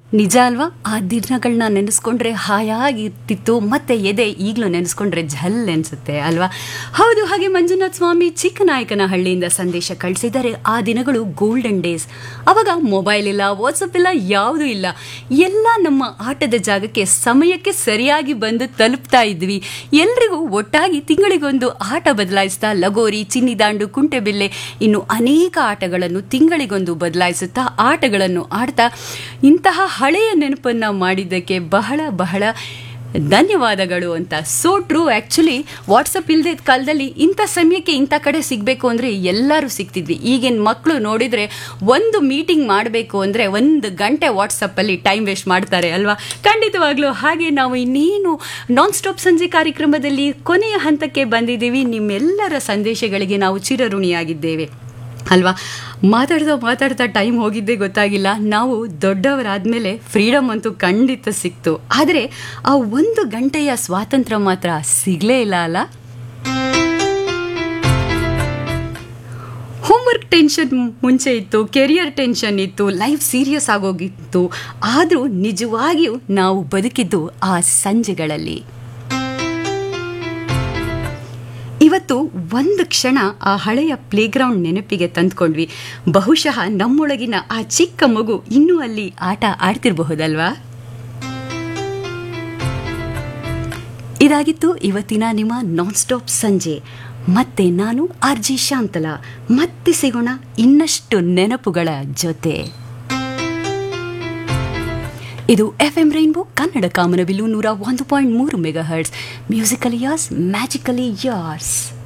ನಿಜ ಅಲ್ವಾ ಆ ದಿನಗಳನ್ನ ನೆನೆಸ್ಕೊಂಡ್ರೆ ಹಾಯಾಗಿರ್ತಿತ್ತು ಮತ್ತೆ ಎದೆ ಈಗಲೂ ನೆನೆಸ್ಕೊಂಡ್ರೆ ಝಲ್ ಅನ್ಸುತ್ತೆ ಅಲ್ವಾ ಹೌದು ಹಾಗೆ ಮಂಜುನಾಥ್ ಸ್ವಾಮಿ ಚಿಕ್ಕನಾಯಕನಹಳ್ಳಿಯಿಂದ ಸಂದೇಶ ಕಳಿಸಿದ್ದಾರೆ ಆ ದಿನಗಳು ಗೋಲ್ಡನ್ ಡೇಸ್ ಅವಾಗ ಮೊಬೈಲ್ ಇಲ್ಲ ವಾಟ್ಸಪ್ ಇಲ್ಲ ಯಾವುದೂ ಇಲ್ಲ ಎಲ್ಲ ನಮ್ಮ ಆಟದ ಜಾಗಕ್ಕೆ ಸಮಯಕ್ಕೆ ಸರಿಯಾಗಿ ಬಂದು ತಲುಪ್ತಾ ಇದ್ವಿ ಎಲ್ರಿಗೂ ಒಟ್ಟಾಗಿ ತಿಂಗಳಿಗೊಂದು ಆಟ ಬದಲಾಯಿಸ್ತಾ ಲಗೋರಿ ಚಿನ್ನಿದಾಂಡು ಕುಂಟೆಬಿಲ್ಲೆ ಇನ್ನು ಅನೇಕ ಆಟಗಳನ್ನು ತಿಂಗಳಿಗೊಂದು ಬದಲಾಯಿಸುತ್ತಾ ಆಟಗಳನ್ನು ಆಡ್ತಾ ಇಂತಹ ಹಳೆಯ ನೆನಪನ್ನ ಮಾಡಿದ್ದಕ್ಕೆ ಬಹಳ ಬಹಳ ಧನ್ಯವಾದಗಳು ಅಂತ ಸೋ ಟ್ರೂ ಆ್ಯಕ್ಚುಲಿ ವಾಟ್ಸಪ್ ಇಲ್ಲದೆ ಕಾಲದಲ್ಲಿ ಇಂಥ ಸಮಯಕ್ಕೆ ಇಂಥ ಕಡೆ ಸಿಗಬೇಕು ಅಂದರೆ ಎಲ್ಲರೂ ಸಿಗ್ತಿದ್ವಿ ಈಗಿನ ಮಕ್ಕಳು ನೋಡಿದರೆ ಒಂದು ಮೀಟಿಂಗ್ ಮಾಡಬೇಕು ಅಂದರೆ ಒಂದು ಗಂಟೆ ವಾಟ್ಸಪ್ಪಲ್ಲಿ ಟೈಮ್ ವೇಸ್ಟ್ ಮಾಡ್ತಾರೆ ಅಲ್ವಾ ಖಂಡಿತವಾಗ್ಲೂ ಹಾಗೆ ನಾವು ಇನ್ನೇನು ನಾನ್ ಸ್ಟಾಪ್ ಸಂಜೆ ಕಾರ್ಯಕ್ರಮದಲ್ಲಿ ಕೊನೆಯ ಹಂತಕ್ಕೆ ಬಂದಿದ್ದೀವಿ ನಿಮ್ಮೆಲ್ಲರ ಸಂದೇಶಗಳಿಗೆ ನಾವು ಚಿರಋಣಿಯಾಗಿದ್ದೇವೆ ಅಲ್ವಾ ಮಾತಾಡ್ತಾ ಮಾತಾಡ್ತಾ ಟೈಮ್ ಹೋಗಿದ್ದೇ ಗೊತ್ತಾಗಿಲ್ಲ ನಾವು ದೊಡ್ಡವರಾದ್ಮೇಲೆ ಫ್ರೀಡಮ್ ಅಂತೂ ಖಂಡಿತ ಸಿಕ್ತು ಆದರೆ ಆ ಒಂದು ಗಂಟೆಯ ಸ್ವಾತಂತ್ರ್ಯ ಮಾತ್ರ ಸಿಗಲೇ ಇಲ್ಲ ಅಲ್ಲ ಹೋಮ್ವರ್ಕ್ ಟೆನ್ಷನ್ ಮುಂಚೆ ಇತ್ತು ಕೆರಿಯರ್ ಟೆನ್ಷನ್ ಇತ್ತು ಲೈಫ್ ಸೀರಿಯಸ್ ಆಗೋಗಿತ್ತು ಆದರೂ ನಿಜವಾಗಿಯೂ ನಾವು ಬದುಕಿದ್ದು ಆ ಸಂಜೆಗಳಲ್ಲಿ ಇವತ್ತು ಒಂದು ಕ್ಷಣ ಆ ಹಳೆಯ ಪ್ಲೇಗ್ರೌಂಡ್ ನೆನಪಿಗೆ ತಂದ್ಕೊಂಡ್ವಿ ಬಹುಶಃ ನಮ್ಮೊಳಗಿನ ಆ ಚಿಕ್ಕ ಮಗು ಇನ್ನೂ ಅಲ್ಲಿ ಆಟ ಆಡ್ತಿರಬಹುದಲ್ವಾ ಇದಾಗಿತ್ತು ಇವತ್ತಿನ ನಿಮ್ಮ ನಾನ್ ಸ್ಟಾಪ್ ಸಂಜೆ ಮತ್ತೆ ನಾನು ಆರ್ ಜಿ ಶಾಂತಲಾ ಮತ್ತೆ ಸಿಗೋಣ ಇನ್ನಷ್ಟು ನೆನಪುಗಳ ಜೊತೆ ಇದು ಎಫ್ ಎಂ ರೈನ್ಬೋ ಕನ್ನಡ ಕಾಮನಬಿಲ್ಲು ನೂರ ಒಂದು ಪಾಯಿಂಟ್ ಮೂರು mega hertz musically yours magically ಯಾರ್ಸ್